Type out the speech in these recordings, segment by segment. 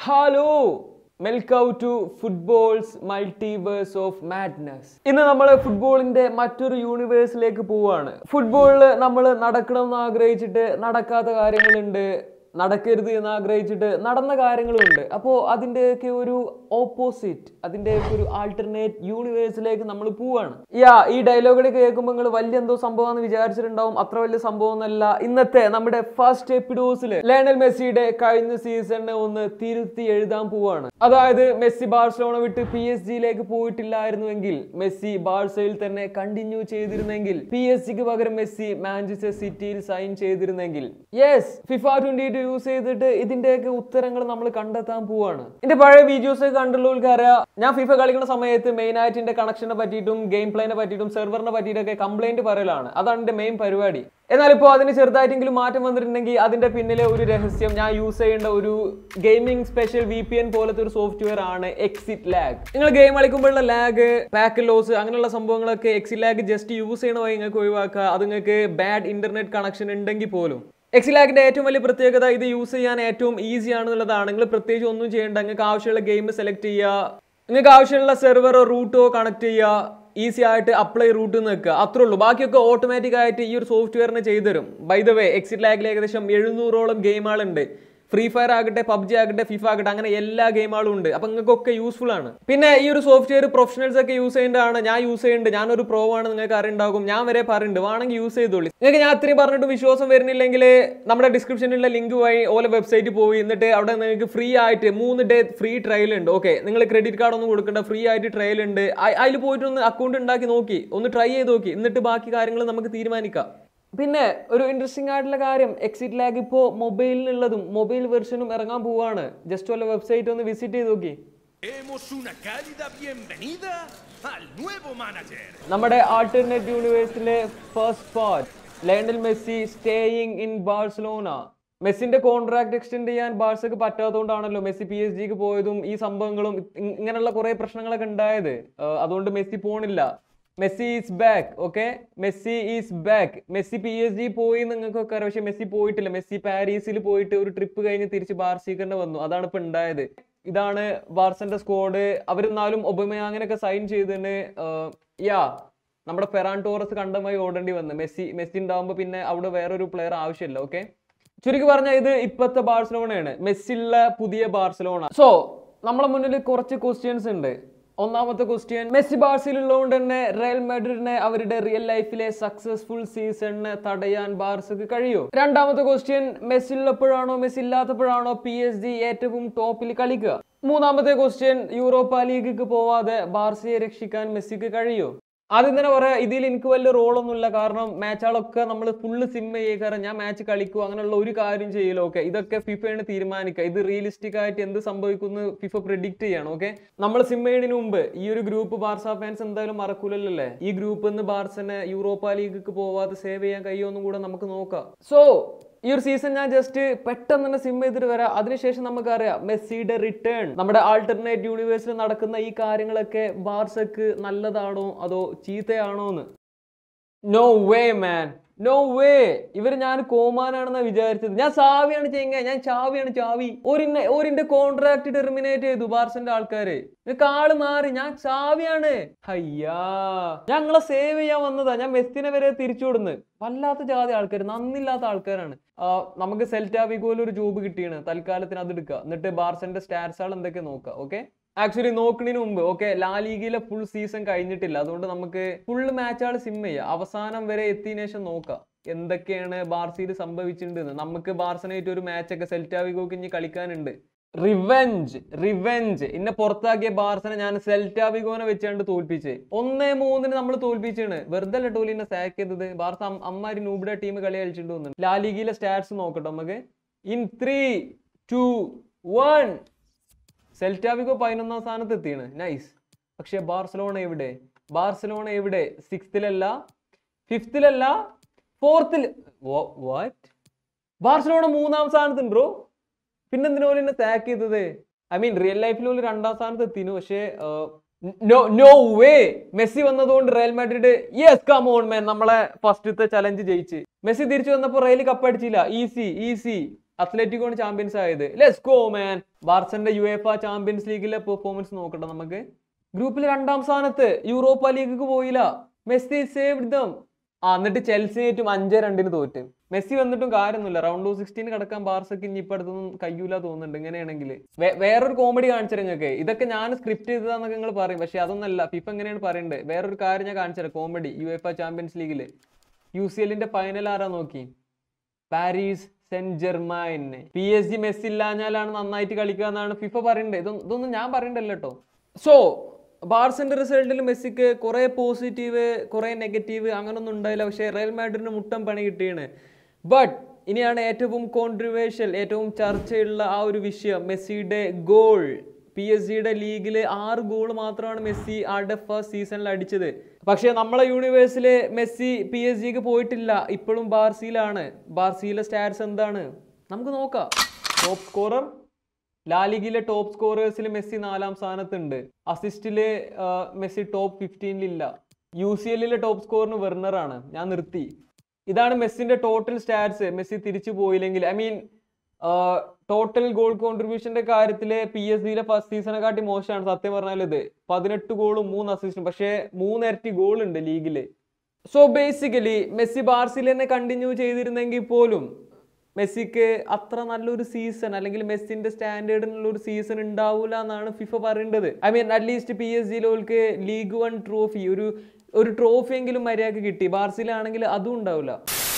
Hello welcome to football's multiverse of madness ഇന്ന് നമ്മൾ ഫുട്ബോളിന്റെ മറ്റൊരു യൂണിവേഴ്സിലേക്ക് പോവാണ് ഫുട്ബോളിൽ നമ്മൾ നടക്കണമെന്ന് ആഗ്രഹിച്ചിട്ട് നടക്കാത്ത കാര്യങ്ങളുണ്ട് നടക്കരുത് എന്ന് ആഗ്രഹിച്ചിട്ട് നടന്ന കാര്യങ്ങളുണ്ട് അപ്പോൾ അതിൻ്റെയൊക്കെ ഒരു ഓപ്പോസിറ്റ് അതിൻ്റെയൊക്കെ ഒരു ആൾട്ടർനേറ്റ് യൂണിവേഴ്സിലേക്ക് നമ്മൾ പോവാണ് യാ ഈ ഡയലോഗുകൾ കേൾക്കുമ്പോൾ നിങ്ങൾ വലിയ എന്തോ സംഭവമാണെന്ന് വിചാരിച്ചിട്ടുണ്ടാവും അത്ര വലിയ സംഭവം എന്നല്ല ഇന്നത്തെ നമ്മുടെ ഫസ്റ്റ് എപ്പിഡോസിൽ ലേണൽ മെസ്സിയുടെ കഴിഞ്ഞ സീസണിനെ ഒന്ന് തിരുത്തി എഴുതാൻ പോവാണ് അതായത് മെസ്സി ബാഴ്സലോണ വിട്ട് പി എസ് ജിയിലേക്ക് പോയിട്ടില്ലായിരുന്നുവെങ്കിൽ മെസ്സി ബാഴ്സയിൽ തന്നെ കണ്ടിന്യൂ ചെയ്തിരുന്നെങ്കിൽ പി എസ് ജിക്ക് പകരം മെസ്സി മാഞ്ചസ്റ്റർ സിറ്റിയിൽ സൈൻ ചെയ്തിരുന്നെങ്കിൽ yes FIFA twenty two use ചെയ്തിട്ട് ഇതിന്റെയൊക്കെ ഉത്തരങ്ങൾ നമ്മൾ കണ്ടെത്താൻ പോവാണ് ഇതിന്റെ പഴയ വീഡിയോസ് കണ്ടുള്ളവർക്ക് അറിയാം ഞാൻ ഫിഫ കളിക്കുന്ന സമയത്ത് മെയിൻ ആയിട്ട് എന്റെ കണക്ഷനെ പറ്റിയിട്ടും ഗെയിം പ്ലേനെ പറ്റിയിട്ടും സെർവറിനെ പറ്റിയിട്ടൊക്കെ കംപ്ലൈന്റ് പറയലാണ് അതാണ് എന്റെ മെയിൻ പരിപാടി എന്നാൽ ഇപ്പോൾ അതിന് ചെറുതായിട്ടെങ്കിലും മാറ്റം വന്നിട്ടുണ്ടെങ്കിൽ അതിന്റെ പിന്നിലെ ഒരു രഹസ്യം ഞാൻ യൂസ് ചെയ്യേണ്ട ഒരു gaming special V P N പോലത്തെ ഒരു സോഫ്റ്റ്വെയർ ആണ് എക്സിറ്റ് ലാഗ് നിങ്ങൾ ഗെയിം കളിക്കുമ്പോഴുള്ള ലാഗ് പാക്ക് ലോസ് അങ്ങനെയുള്ള സംഭവങ്ങളൊക്കെ എക്സിറ്റ് ലാഗ് ജസ്റ്റ് യൂസ് ചെയ്യണ വഴി നിങ്ങൾക്ക് ഒഴിവാക്കുക അത് നിങ്ങൾക്ക് ബാഡ് ഇന്റർനെറ്റ് കണക്ഷൻ ഉണ്ടെങ്കിൽ പോലും എക്സിലാക്കിന്റെ ഏറ്റവും വലിയ പ്രത്യേകത ഇത് യൂസ് ചെയ്യാൻ ഏറ്റവും ഈസി ആണെന്നുള്ളതാണ് നിങ്ങൾ പ്രത്യേകിച്ച് ഒന്നും ചെയ്യേണ്ട നിങ്ങൾക്ക് ആവശ്യമുള്ള ഗെയിം സെലക്ട് ചെയ്യുക നിങ്ങൾക്ക് ആവശ്യമുള്ള സെർവറോ റൂട്ടോ കണക്ട് ചെയ്യുക ഈസി ആയിട്ട് അപ്ലൈ റൂട്ട് നിൽക്കുക അത്രേ ഉള്ളൂ ബാക്കിയൊക്കെ ഓട്ടോമാറ്റിക് ആയിട്ട് ഈ ഒരു സോഫ്റ്റ്വെയറിന് ചെയ്തുതരും ബൈ ദ വേ എക്സിറ്റ് ലാഗിൽ ഏകദേശം എഴുന്നൂറോളം ഗെയിമുകളുണ്ട് ഫ്രീ ഫയർ ആകട്ടെ പബ്ജി ആകട്ടെ ഫിഫ ആകട്ടെ അങ്ങനെ എല്ലാ ഗെയിമുകളും ഉണ്ട് അപ്പൊ നിങ്ങൾക്കൊക്കെ യൂസ്ഫുൾ ആണ് പിന്നെ ഈ ഒരു സോഫ്റ്റ്വെയർ പ്രൊഫഷണൽസ് ഒക്കെ യൂസ് ചെയ്യേണ്ടതാണ് ഞാൻ യൂസ് ചെയ്യുന്നുണ്ട് ഞാനൊരു പ്രോ ആണ് നിങ്ങൾക്ക് അറിയുണ്ടാകും ഞാൻ വരെ പറയുന്നുണ്ട് വേണമെങ്കിൽ യൂസ് ചെയ്തോളി നിങ്ങൾക്ക് ഞാൻ അത്രയും പറഞ്ഞിട്ട് വിശ്വാസം വരുന്നില്ലെങ്കിൽ നമ്മുടെ ഡിസ്ക്രിപ്ഷനിലുള്ള ലിങ്ക് വഴി ഓല വെബ്സൈറ്റിൽ പോയി എന്നിട്ട് അവിടെ നിങ്ങൾക്ക് ഫ്രീ ആയിട്ട് മൂന്ന് ഡേ ഫ്രീ ട്രയൽ ഉണ്ട് ഓക്കെ നിങ്ങൾ ക്രെഡിറ്റ് കാർഡ് ഒന്നും കൊടുക്കണ്ട ഫ്രീ ആയിട്ട് ട്രയൽ ഉണ്ട് അതിൽ പോയിട്ട് ഒന്ന് അക്കൗണ്ട് ഉണ്ടാക്കി നോക്കി ഒന്ന് ട്രൈ ചെയ്ത് നോക്കി എന്നിട്ട് ബാക്കി കാര്യങ്ങൾ നമുക്ക് തീരുമാനിക്കാം പിന്നെ ഒരു ഇൻട്രസ്റ്റിംഗ് ആയിട്ടുള്ള കാര്യം എക്സിറ്റ് ലാഗ് ഇപ്പോൾ മൊബൈലിനുള്ളതും മൊബൈൽ വെർഷനും ഇറങ്ങാൻ പോവാണ് ജസ്റ്റ് വല്ല വെബ്സൈറ്റ് ഒന്ന് വിസിറ്റ് ചെയ്ത് നോക്കി Demos una cálida bienvenida al nuevo manager. നമ്മുടെ ആൾട്ടർനേറ്റ് യൂണിവേഴ്സിലെ first part Lionel Messi staying in Barcelona മെസ്സിന്റെ കോൺട്രാക്ട് എക്സ്റ്റെൻഡ് ചെയ്യാൻ ബാഴ്സക്ക് പറ്റാത്തതുകൊണ്ടാണല്ലോ മെസ്സി പി എസ് ജിക്ക് പോയതും ഈ സംഭവങ്ങളും ഇ- ഇങ്ങനെയുള്ള കുറെ പ്രശ്നങ്ങളൊക്കെ ഉണ്ടായത് ആ, അതുകൊണ്ട് മെസ്സി പോണില്ല Messi is back okay Messi is back Messi P S G പോയി നിങ്ങൾക്കൊക്കെ അറിയാം പക്ഷെ മെസ്സി പോയിട്ടില്ല മെസ്സി പാരീസിൽ പോയിട്ട് ഒരു ട്രിപ്പ് കഴിഞ്ഞ് തിരിച്ച് ബാർസിക്കന്നെ വന്നു അതാണ് ഇപ്പൊ ഉണ്ടായത് ഇതാണ് ബാർസന്റെ സ്ക്വാഡ് അവരെന്നാലും ഒബമയാങ്ങിനൊക്കെ സൈൻ ചെയ്തതിന് യാ നമ്മുടെ ഫെറാൻ ടോറസ് കണ്ടമായി ഓടേണ്ടി വന്നു മെസ്സി മെസ്സി ഉണ്ടാവുമ്പോൾ പിന്നെ അവിടെ വേറൊരു പ്ലെയർ ആവശ്യമില്ല ഓക്കെ ചുരുക്കി പറഞ്ഞാൽ ഇത് ഇപ്പോഴത്തെ ബാർസലോണയാണ് മെസ്സിയുള്ള പുതിയ ബാർസലോണ സോ നമ്മളെ മുന്നിൽ കുറച്ച് ക്വസ്റ്റ്യൻസ് ഉണ്ട് ഒന്നാമത്തെ ക്വസ്റ്റ്യൻ മെസ്സി ബാർസിലുള്ളതുകൊണ്ട് തന്നെ റയൽ മാഡ്രിഡിനെ അവരുടെ റിയൽ ലൈഫിലെ സക്സസ്ഫുൾ സീസണിനെ തടയാൻ ബാർസക്ക് കഴിയോ രണ്ടാമത്തെ ക്വസ്റ്റ്യൻ മെസ്സി ഉള്ളപ്പോഴാണോ മെസ്സി ഇല്ലാത്തപ്പോഴാണോ പി എസ് ജി ഏറ്റവും ടോപ്പിൽ കളിക്കുക മൂന്നാമത്തെ ക്വസ്റ്റ്യൻ യൂറോപ്പ ലീഗിക്ക് പോവാതെ ബാർസയെ രക്ഷിക്കാൻ മെസ്സിക്ക് കഴിയോ ആദ്യം തന്നെ പറയാം ഇതിൽ എനിക്ക് വലിയ റോളൊന്നുമില്ല കാരണം മാച്ചുകളൊക്കെ നമ്മൾ ഫുള്ള് സിം ചെയ്യേക്കാരം ഞാൻ മാച്ച് കളിക്കും അങ്ങനെയുള്ള ഒരു കാര്യം ചെയ്യലോ ഓക്കെ ഇതൊക്കെ ഫിഫയാണ് തീരുമാനിക്കുക ഇത് റിയലിസ്റ്റിക് ആയിട്ട് എന്ത് സംഭവിക്കുന്നു ഫിഫ പ്രിഡിക്റ്റ് ചെയ്യണം ഓക്കെ നമ്മൾ സിം ചെയ്യുന്നതിന് മുമ്പ് ഈ ഒരു ഗ്രൂപ്പ് ബാർസ ഫാൻസ് എന്തായാലും മറക്കൂലല്ലേ ഈ ഗ്രൂപ്പ് നിന്ന് ബാർസനെ യൂറോപ്പ ലീഗിക്ക് പോവാതെ സേവ് ചെയ്യാൻ കഴിയുമെന്നും കൂടെ നമുക്ക് നോക്കാം സോ ഈ ഒരു സീസൺ ഞാൻ ജസ്റ്റ് പെട്ടെന്ന് തന്നെ സിം ചെയ്തിട്ട് വരാം അതിനുശേഷം നമുക്കറിയാം മെസ്സിയുടെ റിട്ടേൺ നമ്മുടെ ആൾട്ടർനേറ്റ് യൂണിവേഴ്സിൽ നടക്കുന്ന ഈ കാര്യങ്ങളൊക്കെ ബാർസക്ക് നല്ലതാണോ അതോ ചീത്തയാണോ എന്ന് നോ വേ മാൻ നോ വേ ഇവർ ഞാൻ കോമാനാണെന്നാ വിചാരിച്ചത് ഞാൻ സാവിയാണ് ചെയ്യുക ഞാൻ ചാവിയാണ് ചാവി ഒരിന്നെ ഒരിന്റെ കോൺട്രാക്ട് ടെർമിനേറ്റ് ചെയ്തു ബാർസന്റെ ആൾക്കാര് നിങ്ങൾക്ക് ആള് മാറി ഞാൻ ചാവിയാണ് അയ്യാ ഞങ്ങളെ സേവ് ചെയ്യാൻ വന്നതാ ഞാൻ മെസ്സിനെ വരെ തിരിച്ചുവിടുന്നു വല്ലാത്ത ജാതി ആൾക്കാർ നന്ദില്ലാത്ത ആൾക്കാരാണ് ആ, നമുക്ക് സെൽറ്റാ വിഗോയിൽ ഒരു ജോബ് കിട്ടിയാണ് തൽക്കാലത്തിന് അത് എടുക്കുക എന്നിട്ട് ബാർസന്റെ സ്റ്റാറ്റ്സുകൾ എന്തൊക്കെ നോക്കുക ഓക്കെ ആക്ച്വലി നോക്കുന്നതിന് മുമ്പ് ഓക്കെ ലാ ലീഗിലെ ഫുൾ സീസൺ കഴിഞ്ഞിട്ടില്ല അതുകൊണ്ട് നമുക്ക് ഫുൾ മാച്ചുകൾ സിം ചെയ്യാം അവസാനം വരെ എത്തിയതിനു ശേഷം നോക്കാം എന്തൊക്കെയാണ് ബാർസിയിൽ സംഭവിച്ചിട്ടുണ്ടെന്ന് നമുക്ക് ബാർസനായിട്ട് ഒരു മാച്ചൊക്കെ സെൽറ്റാ വിഗോക്ക് ഇനി കളിക്കാനുണ്ട് റിവെഞ്ച് റിവെഞ്ച് ഇന്നെ പുറത്താക്കിയ ബാർസനെ ഞാൻ സെൽറ്റാ വിഗോനെ വെച്ചാണ്ട് തോൽപ്പിച്ച് ഒന്നേ മൂന്നിന് നമ്മൾ തോൽപ്പിച്ചാണ് വെറുതെ അല്ല ടോലിനെ സാക്ക് ചെയ്തത് ബാർസ അം- അമ്മാരി നൂബിടെ ടീം കളി കളിച്ചിട്ട് തോന്നുന്നു ലാ ലീഗിലെ സ്റ്റാറ്റ്സ് നോക്കട്ടെ നമുക്ക് in three two one Celta Vigo പതിനൊന്നാം സ്ഥാനത്ത് എത്തിയാണ് നൈസ് പക്ഷെ ബാർസലോണ എവിടെ ബാർസലോണ എവിടെ സിക്സ്ത്തിലല്ല ഫിഫ്ത്തിലല്ല ഫോർത്തിൽ വാറ്റ് ബാർസലോണ മൂന്നാം സ്ഥാനത്തുണ്ട് ബ്രോ പിന്നെന്തിനോ എന്നെ സാക്ക് ചെയ്തത് ഐ മീൻ റിയൽ ലൈഫിൽ ഒരു രണ്ടാം സ്ഥാനത്ത് എത്തിനു പക്ഷേ നോ നോ വേ മെസ്സി വന്നതുകൊണ്ട് Real Madrid yes come on man നമ്മളെ ഫസ്റ്റത്തെ ചലഞ്ച് ജയിച്ച് മെസ്സി തിരിച്ചു വന്നപ്പോൾ റയൽ കപ്പ് അടിച്ചില്ല ഈസി ഈസി അത്ലറ്റിക്കോണ് ചാമ്പ്യൻസ് ആയത് ലെറ്റ്സ് ഗോ മാൻ ബാർസന്റെ യു എഫ് ചാമ്പ്യൻസ് ലീഗിലെ പെർഫോമൻസ് നോക്കട്ടെ നമുക്ക് ഗ്രൂപ്പിൽ രണ്ടാം സ്ഥാനത്ത് യൂറോപ്പ ലീഗിക്ക് പോയില്ല മെസ്സി സേവ്ഡ് ദം ആ എന്നിട്ട് ചെൽസിനേറ്റും അഞ്ച് രണ്ടിന് തോറ്റ് മെസ്സി വന്നിട്ടും കാര്യമൊന്നുമില്ല റൗണ്ട് ഓഫ് സിക്സ്റ്റീൻ കിടക്കാൻ ബാർസക്ക് ഇനി ഇപ്പൊ അടുത്തൊന്നും കഴിയൂല തോന്നുന്നുണ്ട് ഇങ്ങനെയാണെങ്കിൽ വേ- വേറൊരു കോമഡി കാണിച്ചു നിങ്ങൾക്ക് ഇതൊക്കെ ഞാൻ സ്ക്രിപ്റ്റ് ചെയ്തതാന്നൊക്കെ നിങ്ങൾ പറയും പക്ഷെ അതൊന്നല്ല ഫിഫ എങ്ങനെയാണ് പറയുന്നത് വേറൊരു കാര്യം ഞാൻ കാണിച്ചു കോമഡി യു എഫ് ചാമ്പ്യൻസ് ലീഗിൽ യു സി എല്ലിന്റെ ഫൈനൽ ആരാ നോക്കി Paris Saint Germain P S G Messi ഇല്ലാഞ്ഞാലാണ് നന്നായിട്ട് കളിക്കുക എന്നാണ് ഫിഫ പറയണ്ടത് ഇതൊന്നും ഇതൊന്നും ഞാൻ പറയണ്ടല്ലോ കേട്ടോ സോ ബാർസന്റെ റിസൾട്ടിൽ മെസ്സിക്ക് കുറെ പോസിറ്റീവ് കുറെ നെഗറ്റീവ് അങ്ങനൊന്നും ഉണ്ടായില്ല പക്ഷേ റയൽ മാഡ്രിഡിന് മുട്ടം പണി കിട്ടിയാണ് ബട്ട് ഇനിയാണ് ഏറ്റവും കോൺട്രിവേഴ്ഷ്യൽ ഏറ്റവും ചർച്ചയുള്ള ആ ഒരു വിഷയം മെസ്സിയുടെ ഗോൾ പി എസ് ജിയുടെ ലീഗിൽ ആറ് ഗോൾ മാത്രമാണ് മെസ്സി ആരുടെ ഫസ്റ്റ് സീസണിൽ അടിച്ചത് പക്ഷേ നമ്മളെ യൂണിവേഴ്സിൽ മെസ്സി പി എസ് ജിക്ക് പോയിട്ടില്ല ഇപ്പോഴും ബാർസിയിലാണ് ബാർസിയിലെ സ്റ്റാറ്റ്സ് എന്താണ് നമുക്ക് നോക്കാം ടോപ്പ് സ്കോറർ ലാലിഗിലെ ടോപ്പ് സ്കോറേഴ്സിൽ മെസ്സി നാലാം സ്ഥാനത്തുണ്ട് അസിസ്റ്റില് മെസ്സി ടോപ്പ് ഫിഫ്റ്റീനിലില്ല യു സി എല്ലിലെ ടോപ്പ് സ്കോറിന് വെർണറാണ് ഞാൻ നിർത്തി ഇതാണ് മെസ്സിന്റെ ടോട്ടൽ സ്റ്റാറ്റ്സ് മെസ്സി തിരിച്ചു പോയില്ലെങ്കിൽ ഐ മീൻ ടോട്ടൽ ഗോൾ കോൺട്രിബ്യൂഷന്റെ കാര്യത്തിൽ പി എസ് സിയിലെ ഫസ്റ്റ് സീസണെ കാട്ടി മോശമാണ് സത്യം പറഞ്ഞാൽ ഇത് പതിനെട്ട് ഗോളും മൂന്ന് അസിസ്റ്റും പക്ഷേ മൂന്നിരട്ടി ഗോൾ ഉണ്ട് ലീഗില് സോ ബേസിക്കലി മെസ്സി ബാർസിൽ തന്നെ കണ്ടിന്യൂ ചെയ്തിരുന്നെങ്കിൽ പോലും മെസ്സിക്ക് അത്ര നല്ലൊരു സീസൺ അല്ലെങ്കിൽ മെസ്സിന്റെ സ്റ്റാൻഡേർഡിനുള്ള ഒരു സീസൺ ഉണ്ടാവൂല എന്നാണ് ഫിഫ പറയേണ്ടത് I mean at least P S ജിയിലോൾക്ക് ലീഗ് വൺ ട്രോഫി ഒരു ഒരു ട്രോഫി എങ്കിലും മര്യാദക്ക് കിട്ടി ബാർസിലാണെങ്കിൽ അതും ഉണ്ടാവില്ല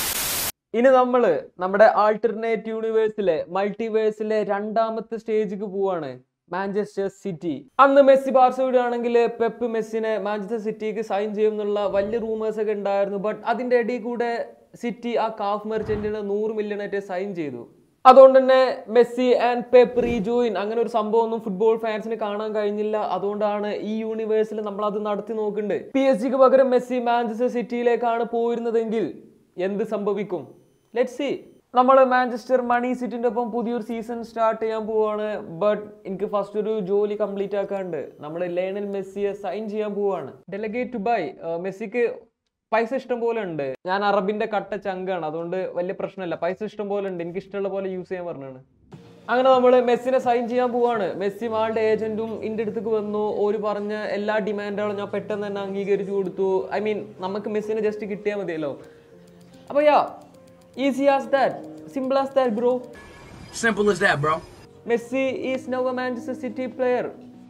ഇനി നമ്മൾ നമ്മുടെ ആൾട്ടർനേറ്റ് യൂണിവേഴ്സിലെ മൾട്ടിവേഴ്സിലെ രണ്ടാമത്തെ സ്റ്റേജിക്ക് പോവാണ് മാഞ്ചസ്റ്റർ സിറ്റി അന്ന് മെസ്സി ബാർസ വിടുകയാണെങ്കിൽ പെപ്പ് മെസ്സിനെ മാഞ്ചസ്റ്റർ സിറ്റിക്ക് സൈൻ ചെയ്യും എന്നുള്ള വലിയ റൂമേഴ്സ് ഒക്കെ ഉണ്ടായിരുന്നു ബട്ട് അതിന്റെ ഇടയിൽ കൂടെ സിറ്റി ആ കാഫ് മെർച്ചന്റിന് നൂറ് മില്യണായിട്ട് സൈൻ ചെയ്തു അതുകൊണ്ട് തന്നെ മെസ്സി ആൻഡ് പെപ്പ് റീജോയിൻ അങ്ങനെ ഒരു സംഭവം ഒന്നും ഫുട്ബോൾ ഫാൻസിന് കാണാൻ കഴിഞ്ഞില്ല അതുകൊണ്ടാണ് ഈ യൂണിവേഴ്സിൽ നമ്മൾ അത് നടത്തി നോക്കുന്നുണ്ട് പി എസ് ജിക്ക് പകരം മെസ്സി മാഞ്ചസ്റ്റർ സിറ്റിയിലേക്കാണ് പോയിരുന്നതെങ്കിൽ എന്ത് സംഭവിക്കും ലെറ്റ് സി നമ്മൾ മാഞ്ചസ്റ്റർ മണി സിറ്റിന്റെ ഒപ്പം പുതിയൊരു സീസൺ സ്റ്റാർട്ട് ചെയ്യാൻ പോവാണ് ബട്ട് എനിക്ക് ഫസ്റ്റ് ഒരു ജോലി കംപ്ലീറ്റ് ആക്കാണ്ട് നമ്മൾ ലേണൽ മെസ്സിയെ സൈൻ ചെയ്യാൻ പോവാണ് ഡെലഗേറ്റ് ടു ബൈ മെസ്സിക്ക് പൈസ ഇഷ്ടം പോലെ ഉണ്ട് ഞാൻ അറബിന്റെ കട്ട ചങ്കാണ് അതുകൊണ്ട് വലിയ പ്രശ്നമില്ല പൈസ ഇഷ്ടം പോലെ ഉണ്ട് എനിക്ക് ഇഷ്ടമുള്ള പോലെ യൂസ് ചെയ്യാൻ പറഞ്ഞാണ് അങ്ങനെ നമ്മൾ മെസ്സിനെ സൈൻ ചെയ്യാൻ പോവാണ് മെസ്സി ആളുടെ ഏജന്റും ഇന്റെ അടുത്തേക്ക് വന്നു ഓര് പറഞ്ഞ എല്ലാ ഡിമാൻഡുകളും ഞാൻ പെട്ടെന്ന് തന്നെ അംഗീകരിച്ചു കൊടുത്തു ഐ മീൻ നമുക്ക് മെസ്സിനെ ജസ്റ്റ് കിട്ടിയാൽ മതിയല്ലോ അപ്പൊ ya easy as that simple as that bro Simple as that, bro. Messi is now a Manchester City player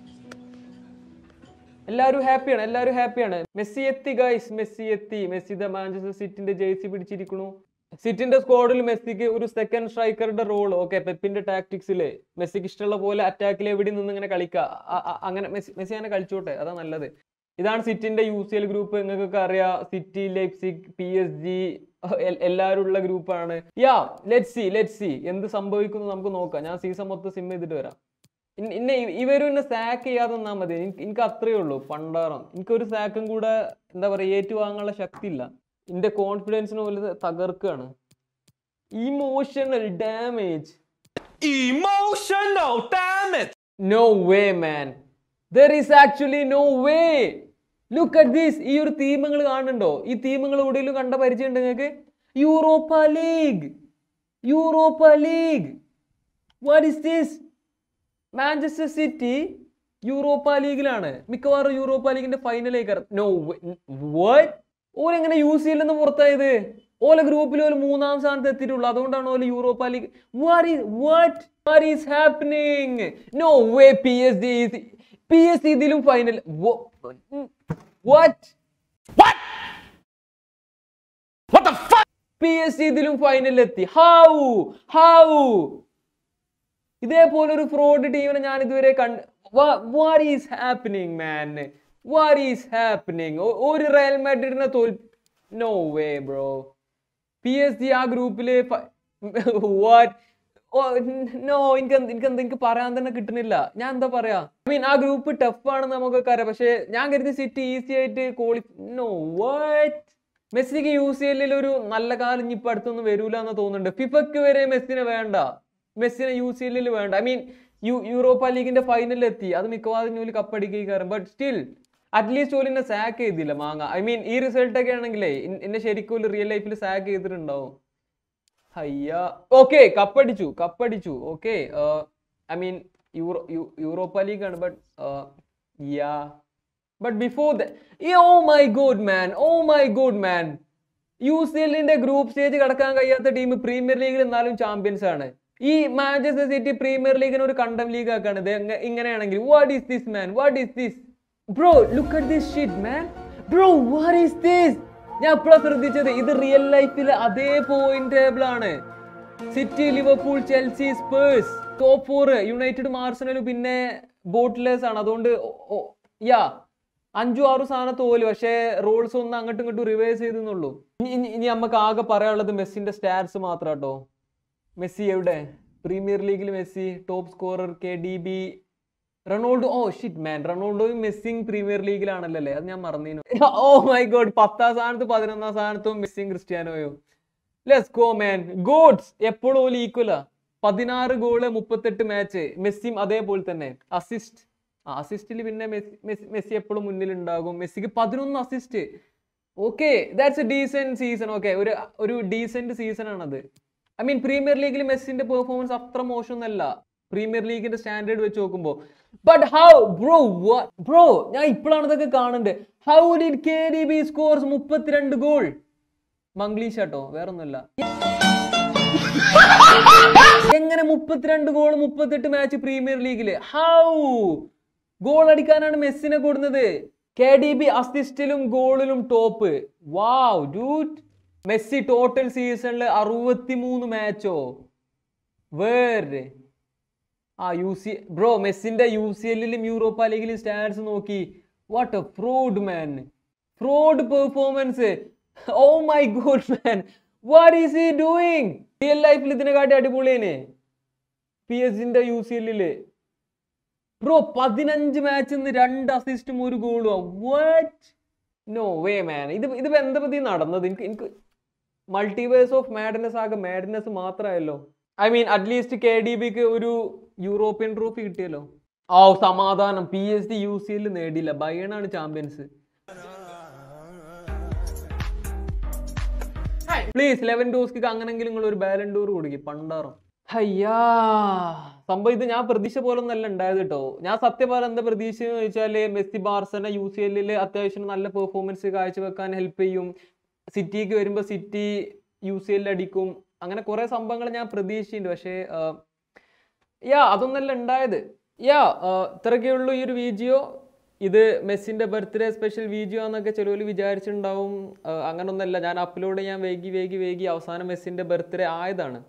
എല്ലാവരും ഹാപ്പിയാണ് എല്ലാവരും ഹാപ്പിയാണ് മെസ്സി എത്തി ഗൈസ് മെസ്സി എത്തി മെസ്സി ദ മാഞ്ചസ്റ്റർ സിറ്റിന്റെ ജേഴ്സി പിടിച്ചിരിക്കണു സിറ്റിന്റെ സ്ക്വാഡിൽ മെസ്സിക്ക് ഒരു സെക്കൻഡ് സ്ട്രൈക്കറുടെ റോൾ ഓക്കെ പെപ്പിന്റെ ടാക്ടിക്സില് മെസ്സിക്ക് ഇഷ്ടമുള്ള പോലെ അറ്റാക്കിൽ എവിടെ നിന്ന് ഇങ്ങനെ കളിക്കുക അ- അ- അങ്ങനെ മെസ്സി മെസ്സി അങ്ങനെ കളിച്ചോട്ടെ അതാ നല്ലത് ഇതാണ് സിറ്റിന്റെ യു സി എൽ ഗ്രൂപ്പ് നിങ്ങൾക്കൊക്കെ അറിയാം City Leipzig P S G എല്ലാവരും ഉള്ള ഗ്രൂപ്പാണ് ya let see let see എന്ത് സംഭവിക്കുന്നു നമുക്ക് നോക്കാം ഞാൻ സീസൺ മൊത്തം സിം ചെയ്തിട്ട് വരാം ഇന്ന- ഇന്നെ ഇ- ഇവരും എന്നെ സാക്ക് ചെയ്യാതെ നിന്നാ മതി എനിക്ക് എനിക്ക് അത്രയേ ഉള്ളൂ പണ്ടാറം എനിക്കൊരു സാക്കും കൂടെ എന്താ പറയാ ഏറ്റുവാങ്ങാനുള്ള ശക്തി ഇല്ല എന്റെ കോൺഫിഡൻസിന് പോലെ തകർക്കാണ് emotional damage Emotional, damn it! No way man there is actually no way look at these ഈ ഒരു തീമങ്ങൾ കാണുന്നുണ്ടോ ഈ തീമങ്ങൾ എവിടെയെങ്കിലും കണ്ട പരിചയം ഉണ്ട് നിങ്ങൾക്ക് Europa League Europa League what is this Manchester City Europa ലീഗിലാണ് മിക്കവാറും യൂറോപ്പ ലീഗിന്റെ ഫൈനലേക്ക് നോ വാട്ട് ഓലെങ്ങനെ യൂസ് ചെയ്യില്ലെന്ന് പുറത്തായത് ഓല ഗ്രൂപ്പിൽ ഒരു മൂന്നാം സ്ഥാനത്ത് എത്തിയിട്ടുള്ളൂ അതുകൊണ്ടാണ് ഓല Europa League what what is happening no way P S D P S D ഇതിലും final what What the fuck? P S D ഇതിലും ഫൈനലിൽ എത്തി ഹൗ ഹൗ ഇതേപോലെ ഒരു ഫ്രോഡ് ടീമിനെ ഞാൻ ഇതുവരെ കണ്ട് what is happening man what is happening ഒരു റയൽ മാഡ്രിഡിനെ തോൽ no way bro P S G ആ ഗ്രൂപ്പില് വാട്ട് നോ എനിക്ക് എന്ത്- എനിക്ക് എന്താ എനിക്ക് പറയാൻ തന്നെ കിട്ടുന്നില്ല ഞാൻ എന്താ പറയാ ഐ മീൻ ആ ഗ്രൂപ്പ് ടഫ് ആണെന്ന് നമുക്കൊക്കെ അറിയാം പക്ഷെ ഞാൻ കരുതി സിറ്റി ഈസി ആയിട്ട് ക്വാളി നോ വാട്ട് മെസ്സിക്ക് യു സി എല്ലിൽ ഒരു നല്ല കാലം ഇനി ഇപ്പൊ അടുത്തൊന്നും വരൂല എന്ന് തോന്നുന്നുണ്ട് ഫിഫക്ക് വരെ മെസ്സിനെ വേണ്ട മെസ്സിനെ യു സി എല്ലിൽ വേണ്ട ഐ മീൻ യു യൂറോപ്പ ലീഗിന്റെ ഫൈനലിൽ എത്തി അത് മിക്കവാറും ജോലി കപ്പടിക്കാറും ബട്ട് സ്റ്റിൽ അറ്റ്ലീസ്റ്റ് ഓല് എന്നെ സാക്ക് ചെയ്തില്ല മാങ്ങ ഐ മീൻ ഈ റിസൾട്ട് ഒക്കെ ആണെങ്കിലേ ഇൻ- എന്നെ ശരിക്കും ഒരു റിയൽ ലൈഫിൽ സാക്ക് ചെയ്തിട്ടുണ്ടാവും അയ്യ ഓക്കെ കപ്പടിച്ചു കപ്പടിച്ചു okay I mean Euro Europa League ആണ് but ya but before oh my god man oh my god man U C എല്ലിന്റെ ഗ്രൂപ്പ് സ്റ്റേജ് കടക്കാൻ കഴിയാത്ത ടീം പ്രീമിയർ ലീഗിൽ എന്നാലും ചാമ്പ്യൻസ് ആണ് ഈ മാഞ്ചസ്റ്റർ സിറ്റി പ്രീമിയർ ലീഗിന് ഒരു കണ്ടം ലീഗ് ആക്കാണ് ഇത് എങ്ങ- ഇങ്ങനെയാണെങ്കിൽ what is this man what is this bro look at this shit man bro what is this ഞാൻ എപ്പോഴാണ് ശ്രദ്ധിച്ചത് ഇത് റിയൽ ലൈഫിൽ അതേ പോയിന്റ് ടേബിൾ ആണ് City Liverpool Chelsea Spurs top four United മാർസണലും പിന്നെ ബോട്ട്ലേഴ്സ് ആണ് അതുകൊണ്ട് യാ അഞ്ചും ആറും സാധനം തോല് പക്ഷേ റോൾസ് ഒന്ന് അങ്ങോട്ടും ഇങ്ങോട്ടും റിവേഴ്സ് ചെയ്തെന്നുള്ളൂ ഇനി ഇനി- ഇനി നമുക്ക് ആകെ പറയാനുള്ളത് മെസ്സിന്റെ സ്റ്റാറ്റ്സ് മാത്രം കേട്ടോ മെസ്സി എവിടെ പ്രീമിയർ ലീഗിൽ Messi top scorer K D B Ronaldo oh shit man റൊണാൾഡോയും മെസ്സിങ് പ്രീമിയർ ലീഗിലാണല്ലോ അല്ലേ അത് ഞാൻ മറന്നീനു ഓ മൈ ഗോഡ് പത്താം സ്ഥാനത്ത് പതിനൊന്നാം സ്ഥാനത്തും മെസ്സിയും ക്രിസ്ത്യാനോയോ ലെറ്റ്സ് ഗോ മാൻ ഗോഡ്സ് എപ്പോഴും ഓല് ഈക്വലാ പതിനാറ് ഗോള് മുപ്പത്തെട്ട് മാച്ച് മെസ്സിയും അതേപോലെ തന്നെ അസിസ്റ്റ് അസിസ്റ്റിൽ പിന്നെ മെസ്സി മെസ്സി മെസ്സി എപ്പോഴും മുന്നിൽ ഉണ്ടാകും മെസ്സിക്ക് പതിനൊന്ന് assist okay that's a decent season okay ഒരു ഒരു ഡീസെന്റ് സീസൺ ആണത് ഐ മീൻ പ്രീമിയർ ലീഗിൽ മെസ്സിന്റെ പെർഫോമൻസ് അത്ര മോശമൊന്നല്ല പ്രീമിയർ ലീഗിന്റെ സ്റ്റാൻഡേർഡ് വെച്ച് നോക്കുമ്പോൾ ബട്ട് ഹൗ ബ്രോ ബ്രോ ഞാൻ ഇപ്പോഴാണ് ഇതൊക്കെ കാണുന്നത് how did K D B scores മുപ്പത്തിരണ്ട് ഗോൾ മംഗ്ലീഷ് ആട്ടോ വേറൊന്നുമല്ല എങ്ങനെ മുപ്പത്തിരണ്ട് ഗോൾ മുപ്പത്തെട്ട് മാച്ച് പ്രീമിയർ ലീഗില് ഹൗ ഗോൾ അടിക്കാനാണ് മെസ്സിനെ കൊടുന്നത് കെ ഡി ബി അസിസ്റ്റിലും ഗോളിലും top wow dude Messi total സീസണിൽ അറുപത്തിമൂന്ന് മാച്ചോ വേറെ ആ യു സി ബ്രോ മെസ്സിന്റെ യു സി എല്ലിലും യൂറോപ്പ ലീഗിലും സ്റ്റാറ്റ്സ് നോക്കി what a fraud man fraud performance oh my god man what is he doing real ലൈഫിൽ ഇതിനെക്കാട്ടി അടിപൊളിയേനെ പി എസിന്റെ യു സി എല്ലില് ബ്രോ പതിനഞ്ച് മാച്ചിൽ നിന്ന് രണ്ട് അസിസ്റ്റും ഒരു ഗോളും വാറ്റ് നോ വേ മാൻ ഇത് ഇത് എന്താ പറ്റി നടന്നത് എനിക്ക് എനിക്ക് മൾട്ടിവേഴ്സ് ഓഫ് മാഡ്നെസ് ആകെ മാഡ്നെസ് മാത്രമായല്ലോ I mean at least K D ബിക്ക് ഒരു യൂറോപ്യൻ ട്രോഫി കിട്ടിയല്ലോ ആ സമാധാനം P S D U C എല്ലിൽ നേടിയില്ല ബയണാണ് ചാമ്പ്യൻസ് പ്ലീസ് ലെവൻ ഡോസ്ക്ക് അങ്ങനെങ്കിലും നിങ്ങൾ ഒരു ബാലൻഡോർ കൊടുക്കും പണ്ടാറും അയ്യാ സംഭവം ഇത് ഞാൻ പ്രതീക്ഷ പോലെ ഒന്നല്ല ഉണ്ടായത് കേട്ടോ ഞാൻ സത്യം പറയാൻ എന്താ പ്രതീക്ഷ എന്ന് ചോദിച്ചാല് മെസ്സി ബാർസന യു സി എല്ലിൽ അത്യാവശ്യം നല്ല പെർഫോമൻസ് കാഴ്ചവെക്കാൻ ഹെൽപ്പ് ചെയ്യും സിറ്റിക്ക് വരുമ്പോൾ സിറ്റി യു സി എല്ലിൽ അടിക്കും അങ്ങനെ കുറെ സംഭവങ്ങൾ ഞാൻ പ്രതീക്ഷിച്ചിട്ടുണ്ട് പക്ഷേ യാ അതൊന്നല്ല ഉണ്ടായത് യാ ഇത്രയൊക്കെ ഉള്ളൂ ഈ ഒരു വീഡിയോ ഇത് മെസ്സിന്റെ ബർത്ത്ഡേ സ്പെഷ്യൽ വീഡിയോ എന്നൊക്കെ ചിലവർ വിചാരിച്ചിട്ടുണ്ടാവും ആ, അങ്ങനൊന്നല്ല ഞാൻ അപ്ലോഡ് ചെയ്യാൻ വൈകി വൈകി വൈകി അവസാനം മെസ്സിന്റെ ബർത്ത്ഡേ ആയതാണ്